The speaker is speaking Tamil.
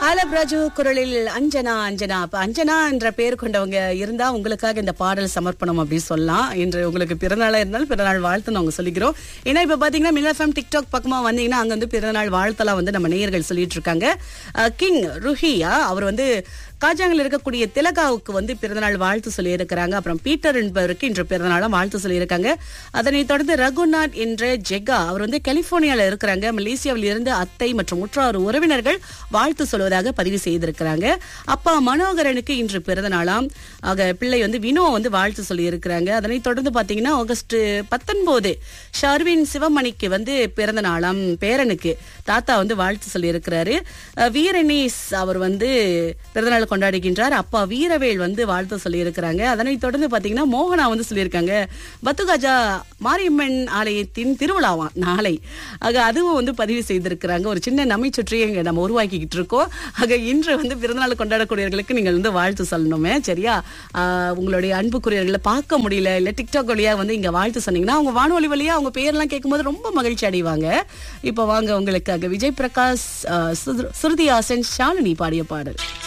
ஆலப் ராஜு குரலில் அஞ்சனா அஞ்சனா அப்ப அஞ்சனா என்ற பெயர் கொண்டவங்க இருந்தா உங்களுக்காக இந்த பாடல் சமர்ப்பணம் அப்படின்னு சொல்லலாம் இன்று உங்களுக்கு பிறநாளா இருந்தாலும் பிறநாள் வாழ்த்து நாங்க சொல்லிக்கிறோம் ஏன்னா இப்ப பாத்தீங்கன்னா மில்லஃபம் டிக்டாக் பக்கமா வந்தீங்கன்னா அங்க வந்து பிறநாள் வாழ்த்தெல்லாம் வந்து நம்ம நேயர்கள் சொல்லிட்டு இருக்காங்க அஹ், கிங் ருஹியா அவர் வந்து காஜாங்கில் இருக்கக்கூடிய திலகாவுக்கு வந்து பிறந்தநாள் வாழ்த்து சொல்லியிருக்கிறாங்க அப்புறம் பீட்டர் என்பவருக்கு இன்று பிறந்தநாளும் வாழ்த்து சொல்லியிருக்காங்க அதனைத் தொடர்ந்து ரகுநாத் என்ற ஜெகா அவர் வந்து கலிபோர்னியால இருக்கிறாங்க மலேசியாவில் இருந்து அத்தை மற்றும் உற்றார் உறவினர்கள் வாழ்த்து சொல்வதாக பதிவு செய்திருக்கிறாங்க அப்பா மனோகரனுக்கு இன்று பிறந்தநாளாம் ஆக பிள்ளை வந்து வினோ வந்து வாழ்த்து சொல்லியிருக்கிறாங்க அதனைத் தொடர்ந்து பாத்தீங்கன்னா ஆகஸ்ட் பத்தொன்பது ஷர்வின் சிவமணிக்கு வந்து பிறந்த நாளாம் பேரனுக்கு தாத்தா வந்து வாழ்த்து சொல்லியிருக்கிறாரு அஹ், வீரனேஸ் அவர் வந்து பிறந்தநாள் கொண்டாடுகின்றார் அப்பா வீரவேல் வந்து வாழ்த்து சொல்லியிருக்கிறாங்க அதனைத் தொடர்ந்து பாத்தீங்கன்னா மோகனா வந்து சொல்லியிருக்காங்க பத்துகாஜா மாரியம்மன் ஆலயத்தின் திருவிழாவாம் நாளை ஆக அதுவும் வந்து பதிவு செய்திருக்கிறாங்க ஒரு சின்ன நமை சுற்றியை இங்க நம்ம உருவாக்கிக்கிட்டு இருக்கோம் ஆக இன்று வந்து பிறந்தநாள் கொண்டாடக்கூடியவர்களுக்கு நீங்கள் வந்து வாழ்த்து சொல்லணுமே சரியா ஆஹ் உங்களுடைய அன்புக்குரியவர்களை பார்க்க முடியல இல்ல டிக்டாக் வழியா வந்து இங்க வாழ்த்து சொன்னீங்கன்னா அவங்க வானொலி வழியா அவங்க பேர்லாம் கேட்கும்போது ரொம்ப மகிழ்ச்சி அடைவாங்க இப்போ வாங்க உங்களுக்காக விஜய் பிரகாஷ் ஆஹ் சுரு- சுருதி ஹாசன் ஷாலினி பாடிய பாடல்